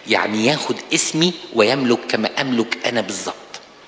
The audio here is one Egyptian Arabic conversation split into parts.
يعني ياخد اسمي ويملك كما املك انا بالظبط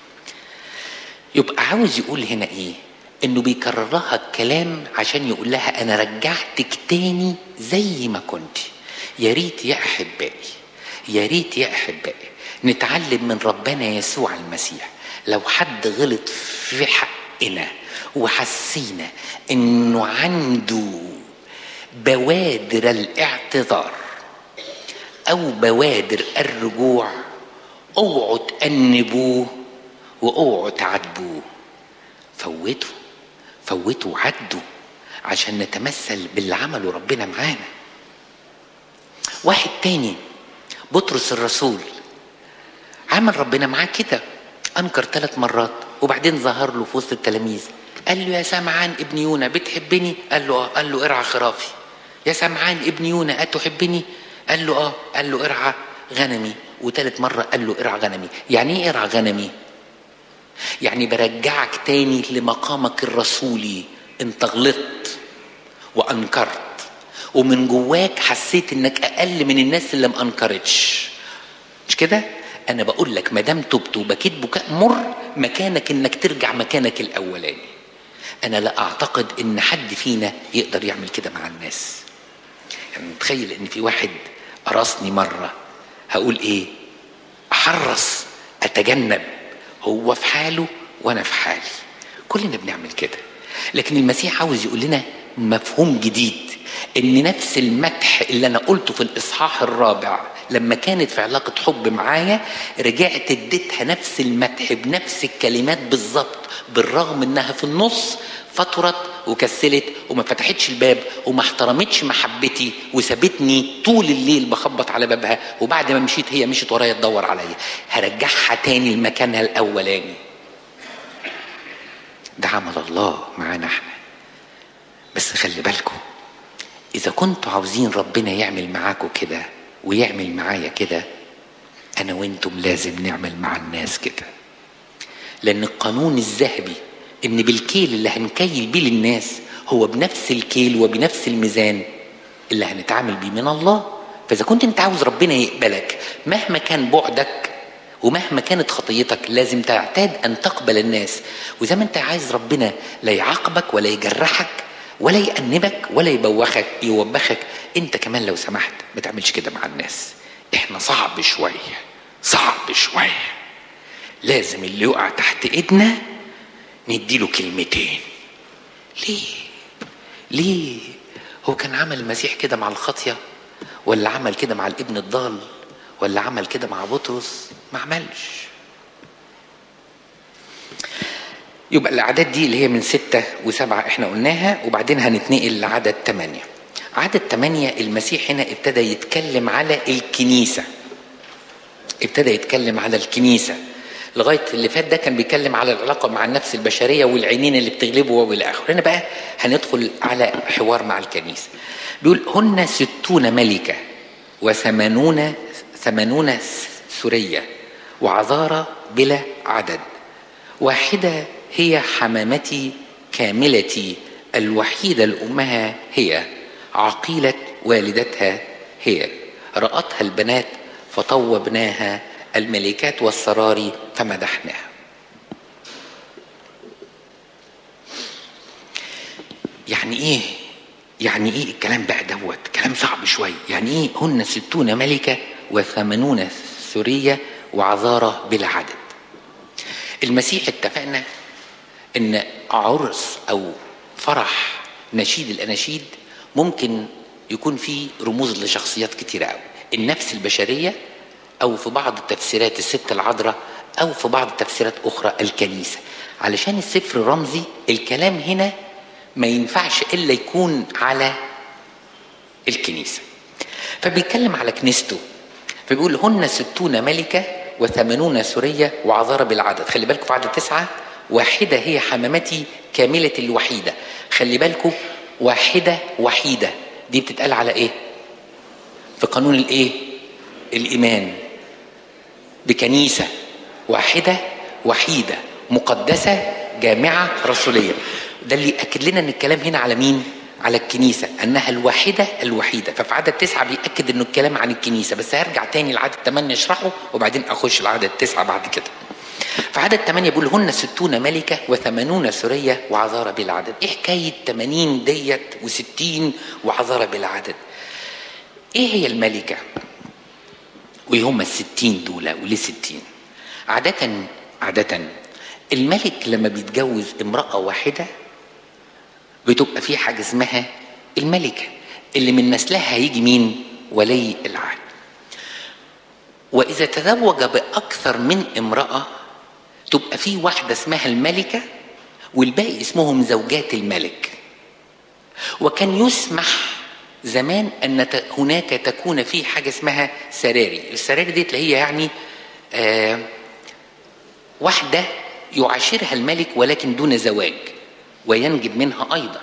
يبقى عاوز يقول هنا ايه انه بيكرر لها الكلام عشان يقول لها انا رجعتك تاني زي ما كنت يا ريت يا احبائي يا ريت يا احبائي نتعلم من ربنا يسوع المسيح لو حد غلط في حقنا وحسينا انه عنده بوادر الاعتذار او بوادر الرجوع اوعوا تأنبوه واوعوا تعاتبوه فوتوا فوتوا وعدوا عشان نتمثل باللي عمله ربنا معانا واحد تاني بطرس الرسول عمل ربنا معاه كده انكر ثلاث مرات وبعدين ظهر له في وسط التلاميذ قال له يا سمعان ابن يونا بتحبني قال له اه قال له ارعى خرافي يا سمعان ابن يونا اتحبني قال له اه قال له ارعى غنمي وثالث مره قال له ارعى غنمي يعني ايه ارعى غنمي يعني برجعك تاني لمقامك الرسولي انت غلطت وانكرت ومن جواك حسيت انك اقل من الناس اللي ما انكرتش مش كده انا بقول لك ما دام تبت وبكيت بكاء مر مكانك انك ترجع مكانك الاولاني انا لا اعتقد ان حد فينا يقدر يعمل كده مع الناس يعني متخيل ان في واحد قرصني مره هقول ايه احرص اتجنب هو في حاله وانا في حالي كلنا بنعمل كده لكن المسيح عاوز يقول لنا مفهوم جديد ان نفس المدح اللي انا قلته في الاصحاح الرابع لما كانت في علاقة حب معايا رجعت اديتها نفس المدح بنفس الكلمات بالظبط بالرغم انها في النص فطرت وكسلت وما فتحتش الباب وما احترمتش محبتي وسابتني طول الليل بخبط على بابها وبعد ما مشيت هي مشيت ورايا تدور عليا هرجعها تاني لمكانها الاولاني ده عمل الله معانا احنا بس خلي بالكم اذا كنتوا عاوزين ربنا يعمل معاكم كده ويعمل معايا كده انا وانتم لازم نعمل مع الناس كده لان القانون الذهبي ان بالكيل اللي هنكيل بيه للناس هو بنفس الكيل وبنفس الميزان اللي هنتعامل بيه من الله فاذا كنت انت عاوز ربنا يقبلك مهما كان بعدك ومهما كانت خطيتك لازم تعتاد ان تقبل الناس وزي ما انت عايز ربنا لا يعاقبك ولا يجرحك ولا يأنبك ولا يبوخك يوبخك انت كمان لو سمحت ما تعملش كده مع الناس احنا صعب شوية صعب شوية لازم اللي يقع تحت ايدنا نديله كلمتين ليه ليه هو كان عمل المسيح كده مع الخطية ولا عمل كده مع الابن الضال ولا عمل كده مع بطرس ما عملش يبقى الأعداد دي اللي هي من ستة وسبعة احنا قلناها وبعدين هنتنقل لعدد ثمانية عدد ثمانية المسيح هنا ابتدى يتكلم على الكنيسة ابتدى يتكلم على الكنيسة لغاية اللي فات ده كان بيتكلم على العلاقة مع النفس البشرية والعينين اللي بتغلبه والى آخره هنا بقى هندخل على حوار مع الكنيسة بيقول هن ستون ملكة وثمانون ثمانون سرية وعذارى بلا عدد واحدة هي حمامتي كاملتي الوحيدة لأمها هي عقيلة والدتها هي رأتها البنات فطوبناها الملكات والسراري فمدحناها يعني ايه يعني ايه الكلام بقى دوت كلام صعب شوية يعني ايه هن ستون ملكة وثمانون سرية وعذارة بلا عدد المسيح اتفقنا ان عرس او فرح نشيد الاناشيد ممكن يكون فيه رموز لشخصيات كتيرة قوي النفس البشرية او في بعض التفسيرات الست العذراء او في بعض التفسيرات اخرى الكنيسة علشان السفر رمزي الكلام هنا ما ينفعش الا يكون على الكنيسة فبيتكلم على كنيسته فبيقول هن ستون ملكة وثمانون سرية وعذارى بالعدد خلي بالكم في عدد تسعة واحدة هي حمامتي كاملة الوحيدة خلي بالكم واحدة وحيدة دي بتتقال على ايه في قانون الايه الايمان بكنيسة واحدة وحيدة مقدسة جامعة رسولية ده اللي يأكد لنا ان الكلام هنا على مين على الكنيسة أنها الواحدة الوحيدة ففي عدد تسعة بيأكد أنه الكلام عن الكنيسة بس هرجع تاني لعدد ثمانية أشرحه وبعدين أخش لعدد تسعة بعد كده في عدد ثمانية بيقول هن ستون ملكة وثمانون سرية وعذارى بلا عدد إيه حكاية 80 ديت وستين وعذارى بلا عدد إيه هي الملكة وإيه هم الستين دول وليه ستين عادة عادة الملك لما بيتجوز امرأة واحدة بتبقى في حاجة اسمها الملكة اللي من نسلها هيجي مين ولي العهد وإذا تزوج بأكثر من امرأة تبقى في واحدة اسمها الملكة والباقي اسمهم زوجات الملك وكان يسمح زمان أن هناك تكون في حاجة اسمها سراري السراري دي اللي هي يعني آه واحدة يعاشرها الملك ولكن دون زواج وينجب منها أيضا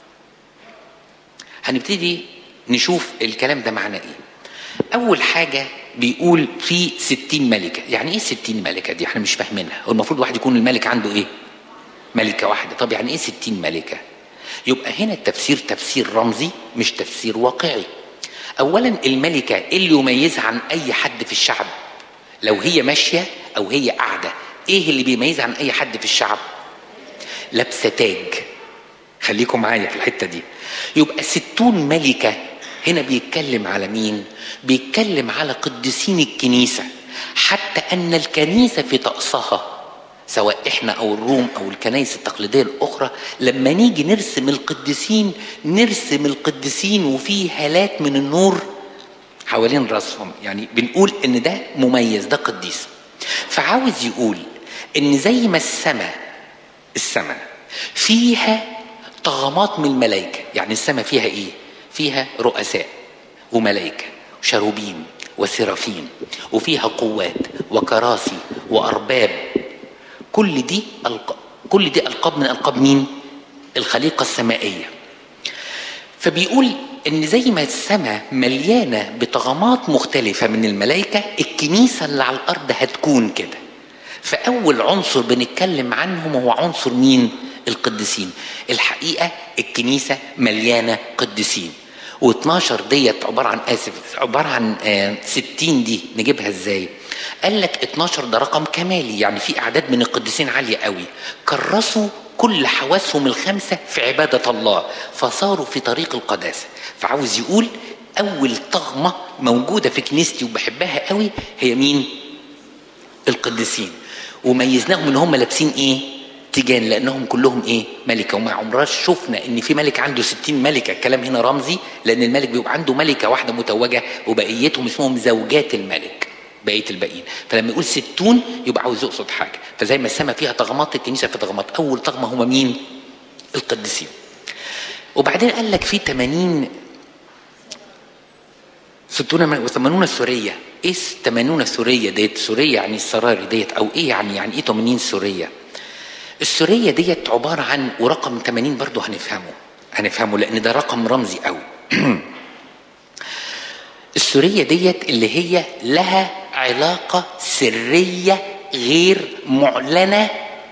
هنبتدي نشوف الكلام ده معناه ايه أول حاجة بيقول في ستين ملكة يعني ايه ستين ملكة دي احنا مش فاهمينها هو المفروض واحد يكون الملك عنده ايه ملكة واحدة طب يعني ايه ستين ملكة يبقى هنا التفسير تفسير رمزي مش تفسير واقعي اولا الملكة اللي يميزها عن اي حد في الشعب لو هي ماشية او هي قاعدة ايه اللي بيميزها عن اي حد في الشعب لابسة تاج خليكم معايا في الحتة دي يبقى ستون ملكة هنا بيتكلم على مين بيتكلم على قديسين الكنيسة حتى أن الكنيسة في طقسها سواء احنا او الروم او الكنائس التقليديه الاخرى لما نيجي نرسم القديسين نرسم القديسين وفي هالات من النور حوالين راسهم يعني بنقول ان ده مميز ده قديس فعاوز يقول ان زي ما السماء السماء فيها طغمات من الملائكه يعني السماء فيها ايه فيها رؤساء وملائكه وشروبين وسرافين وفيها قوات وكراسي وارباب كل دي ألق... كل دي القاب من القاب مين الخليقه السمائيه فبيقول ان زي ما السماء مليانه بطغمات مختلفه من الملائكه الكنيسه اللي على الارض هتكون كده فاول عنصر بنتكلم عنهم هو عنصر مين القديسين الحقيقه الكنيسه مليانه قديسين و12 ديت عباره عن اسف عباره عن آه 60 دي نجيبها ازاي قال لك 12 ده رقم كمالي يعني في اعداد من القديسين عاليه قوي كرسوا كل حواسهم الخمسه في عباده الله فصاروا في طريق القداسه فعاوز يقول اول طغمه موجوده في كنيستي وبحبها قوي هي مين القديسين وميزناهم ان هم لابسين ايه تيجان لانهم كلهم ايه ملكه وما عمرنا شفنا ان في ملك عنده ستين ملكه الكلام هنا رمزي لان الملك بيبقى عنده ملكه واحده متوجه وبقيتهم اسمهم زوجات الملك بقيه الباقيين فلما يقول ستون يبقى عاوز يقصد حاجه فزي ما السماء فيها طغمات الكنيسه في طغمات اول طغمه هم مين القديسين وبعدين قال لك في 80 ستون وثمانون سوريه ايه 80 سوريه ديت سوريه يعني السراري ديت او ايه يعني يعني ايه 80 سوريه السوريه ديت عباره عن ورقم 80 برضه هنفهمه هنفهمه لان ده رقم رمزي قوي السوريه ديت اللي هي لها علاقه سريه غير معلنه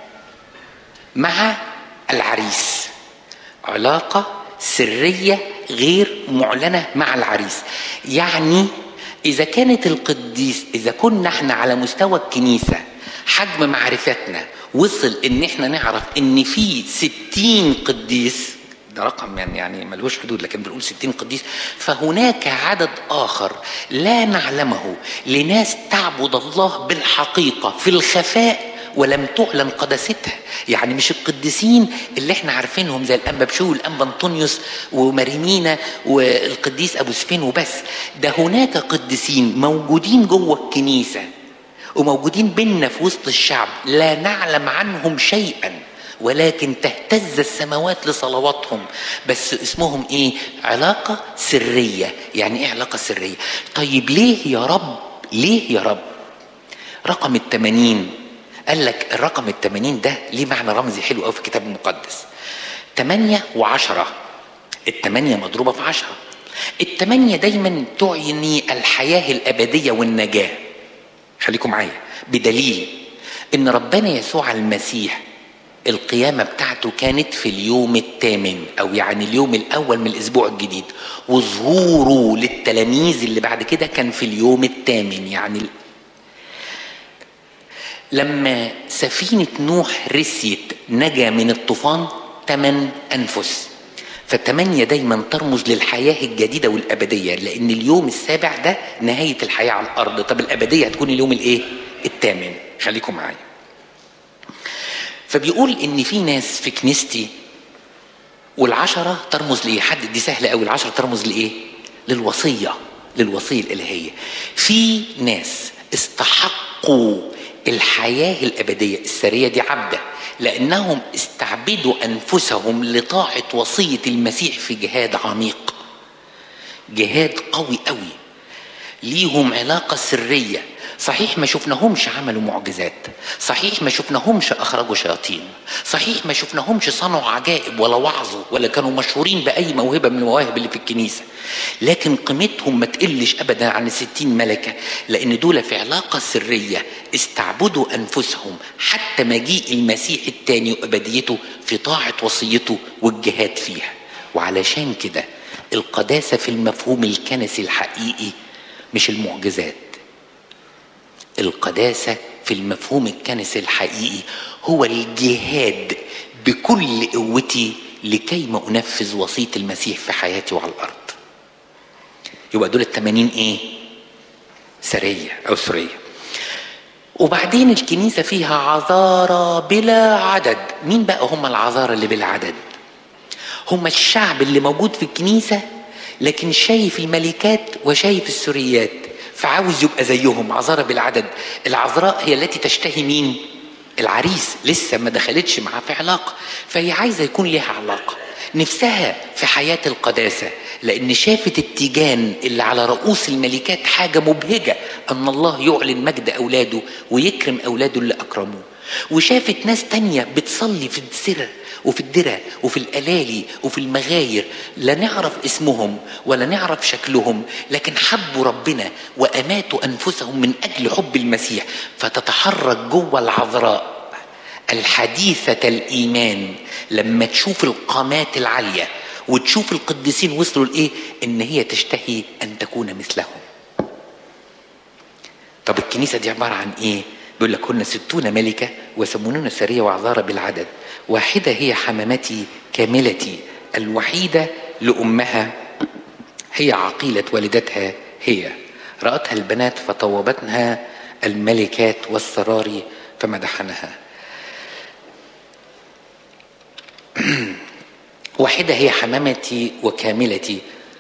مع العريس علاقه سريه غير معلنه مع العريس يعني اذا كانت القديس اذا كنا احنا على مستوى الكنيسه حجم معرفتنا وصل ان احنا نعرف ان في ستين قديس ده رقم يعني يعني ملوش حدود لكن بنقول ستين قديس فهناك عدد آخر لا نعلمه لناس تعبد الله بالحقيقة في الخفاء ولم تعلن قداستها يعني مش القديسين اللي احنا عارفينهم زي الانبا بشو والانبا انطونيوس وماريمينا والقديس ابو سفين وبس ده هناك قديسين موجودين جوه الكنيسه وموجودين بينا في وسط الشعب لا نعلم عنهم شيئا ولكن تهتز السماوات لصلواتهم بس اسمهم ايه علاقة سرية يعني ايه علاقة سرية طيب ليه يا رب ليه يا رب رقم التمانين قال لك الرقم التمانين ده ليه معنى رمزي حلو قوي في الكتاب المقدس تمانية وعشرة التمانية مضروبة في عشرة التمانية دايما تعني الحياة الأبدية والنجاة خليكم معايا بدليل ان ربنا يسوع المسيح القيامة بتاعته كانت في اليوم الثامن أو يعني اليوم الأول من الأسبوع الجديد وظهوره للتلاميذ اللي بعد كده كان في اليوم الثامن يعني لما سفينة نوح رسيت نجا من الطوفان ثمان أنفس فالثمانية دايما ترمز للحياة الجديدة والأبدية لأن اليوم السابع ده نهاية الحياة على الأرض طب الأبدية هتكون اليوم الإيه؟ الثامن خليكم معايا فبيقول إن في ناس في كنيستي والعشرة ترمز لإيه؟ حد دي سهلة أوي العشرة ترمز لإيه؟ للوصية للوصية الإلهية في ناس استحقوا الحياة الأبدية السرية دي عبدة لأنهم استعبدوا أنفسهم لطاعة وصية المسيح في جهاد عميق جهاد قوي قوي ليهم علاقة سرية صحيح ما شفناهمش عملوا معجزات صحيح ما شفناهمش أخرجوا شياطين صحيح ما شفناهمش صنعوا عجائب ولا وعظوا ولا كانوا مشهورين بأي موهبة من المواهب اللي في الكنيسة لكن قيمتهم ما تقلش أبدا عن الستين ملكة لأن دول في علاقة سرية استعبدوا أنفسهم حتى مجيء المسيح التاني وأبديته في طاعة وصيته والجهاد فيها وعلشان كده القداسة في المفهوم الكنسي الحقيقي مش المعجزات القداسة في المفهوم الكنسي الحقيقي هو الجهاد بكل قوتي لكي ما أنفذ وصية المسيح في حياتي وعلى الأرض يبقى دول التمانين إيه؟ سرية أو سرية وبعدين الكنيسة فيها عذارى بلا عدد مين بقى هم العذارى اللي بلا عدد هم الشعب اللي موجود في الكنيسة لكن شايف الملكات وشايف السريات فعاوز يبقى زيهم عذارى بالعدد العذراء هي التي تشتهي مين العريس لسه ما دخلتش معاه في علاقة فهي عايزة يكون لها علاقة نفسها في حياة القداسة لأن شافت التيجان اللي على رؤوس الملكات حاجة مبهجة أن الله يعلن مجد أولاده ويكرم أولاده اللي أكرموه وشافت ناس تانية بتصلي في السر وفي الدرة وفي الألالي وفي المغاير لا نعرف اسمهم ولا نعرف شكلهم لكن حبوا ربنا وأماتوا أنفسهم من أجل حب المسيح فتتحرك جوه العذراء الحديثة الإيمان لما تشوف القامات العالية وتشوف القديسين وصلوا لإيه إن هي تشتهي أن تكون مثلهم طب الكنيسة دي عبارة عن إيه بيقول لك هن ستون ملكة وثمانون سرية وعذارى بالعدد واحدة هي حمامتي كاملتي الوحيدة لأمها هي عقيلة والدتها هي رأتها البنات فطوبتنها الملكات والسراري فمدحنها واحدة هي حمامتي وكاملتي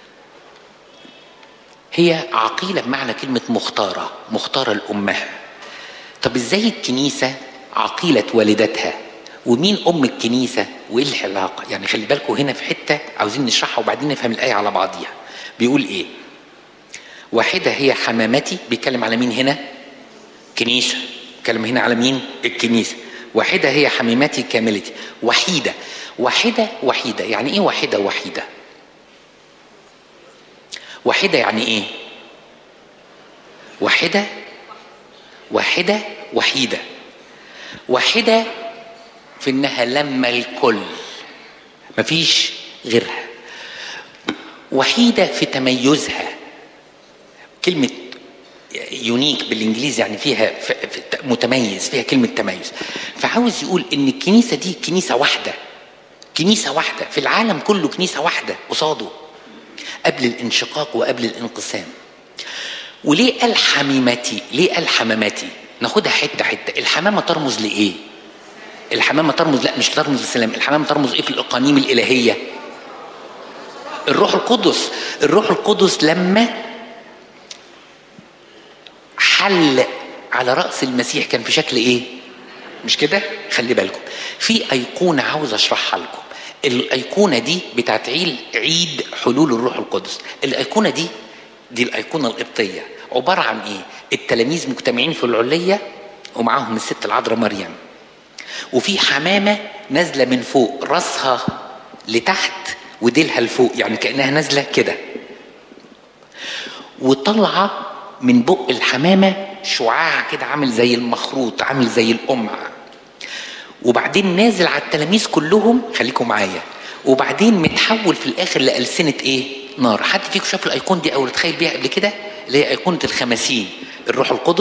هي عقيلة بمعنى كلمة مختارة مختارة لأمها طب ازاي الكنيسة عقيلة والدتها ومين أم الكنيسة وإيه العلاقة يعني خلي بالكم هنا في حتة عاوزين نشرحها وبعدين نفهم الآية على بعضيها بيقول إيه واحدة هي حمامتي بيتكلم على مين هنا كنيسة بيتكلم هنا على مين الكنيسة واحدة هي حميمتي كاملتي وحيدة واحدة وحيدة يعني ايه واحدة وحيدة واحدة يعني ايه واحدة واحدة وحيدة واحدة في انها لما الكل مفيش غيرها وحيدة في تميزها كلمة يونيك بالانجليزي يعني فيها متميز فيها كلمة تميز فعاوز يقول ان الكنيسة دي كنيسة واحدة كنيسة واحدة في العالم كله كنيسة واحدة قصاده قبل الانشقاق وقبل الانقسام وليه قال حميمتي ليه قال حمامتي ناخدها حتة حتة الحمامة ترمز لإيه الحمامة ترمز لا مش ترمز للسلام الحمامة ترمز إيه في الأقانيم الإلهية الروح القدس الروح القدس لما حل على رأس المسيح كان في شكل إيه مش كده خلي بالكم في أيقونة عاوز أشرحها لكم الأيقونة دي بتاعت عيد عيد حلول الروح القدس الأيقونة دي دي الأيقونة القبطية عبارة عن إيه التلاميذ مجتمعين في العلية ومعاهم الست العذراء مريم وفي حمامة نازلة من فوق راسها لتحت وديلها لفوق يعني كأنها نازلة كده وطالعة من بق الحمامة شعاع كده عامل زي المخروط عامل زي القمع وبعدين نازل على التلاميذ كلهم خليكم معايا وبعدين متحول في الاخر لألسنة ايه نار حد فيكم شاف الايقون دي او تخيل بيها قبل كده اللي هي ايقونة الخمسين الروح القدس